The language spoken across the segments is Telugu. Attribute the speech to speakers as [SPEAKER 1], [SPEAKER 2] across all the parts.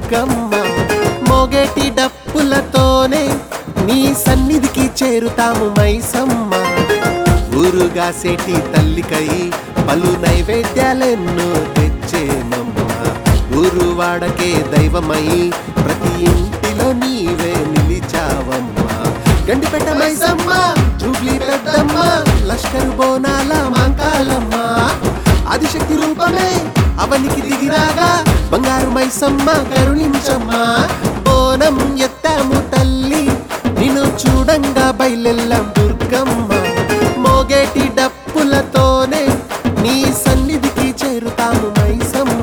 [SPEAKER 1] దుర్గమ్మ మోగేటి డప్పులతోనే నీ సన్నిధికి చేరుతాము మైసమ్మ ఊరుగా సేటి తల్లికై పలు నైవేద్యాలెన్నో తెచ్చేమమ్మ ఊరు వాడకే దైవమై ప్రతి ఇంటిలో నీవే నిలిచావమ్మా గండిపెట్ట మైసమ్మ జూబ్లీ పెద్దమ్మ లష్కరు బోనాల మాంకాలమ్మ ఆదిశక్తి రూపమే అవనికి దిగిరాగా బంగారు మైసమ్మ కరుణించమ్మా బోనం ఎత్తాము తల్లి నిన్ను చూడంగా బయలెల్లం దుర్గమ్మ మోగేటి డప్పులతోనే నీ సన్నిధికి చేరుతాము మైసమ్మ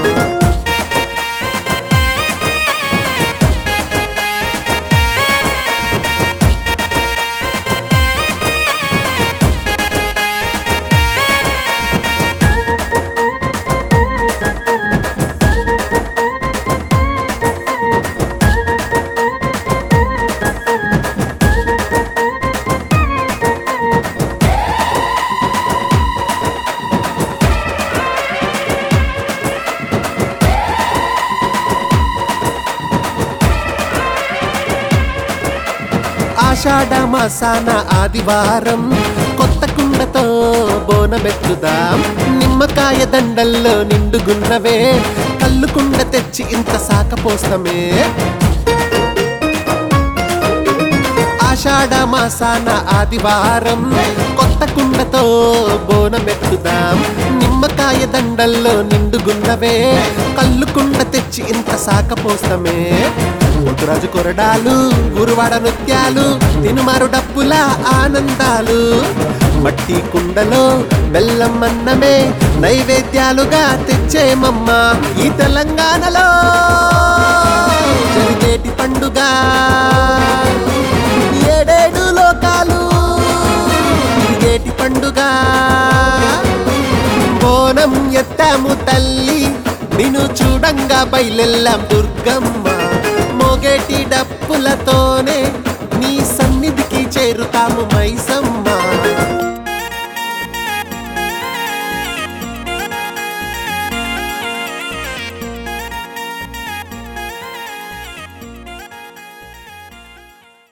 [SPEAKER 1] ఆషాఢ మాసాన ఆదివారం కొత్త కుండతో బోనమెత్తుదాం నిమ్మకాయ దండల్లో నిండుగున్నవే కళ్ళు కుండ తెచ్చి ఇంత సాకపోస్తమే ఆషాఢ మాసాన ఆదివారం కొత్త కుండతో బోనమెత్తుదాం నిమ్మకాయ దండల్లో నిండుగున్నవే కళ్ళు కుండ తెచ్చి ఇంత సాకపోస్తమే ముద్దురాజు కొరడాలు గురువాడ నృత్యాలు తినుమారు డప్పుల ఆనందాలు మట్టి కుండలో బెల్లం అన్నమే నైవేద్యాలుగా తెచ్చేమమ్మ ఈ తెలంగాణలో జరిగేటి పండుగ ఏడేడు లోకాలు తిరిగేటి పండుగ బోనం ఎత్తాము తల్లి నిన్ను చూడంగా బయలెల్లాం దుర్గమ్మ మోగేటి డప్పులతో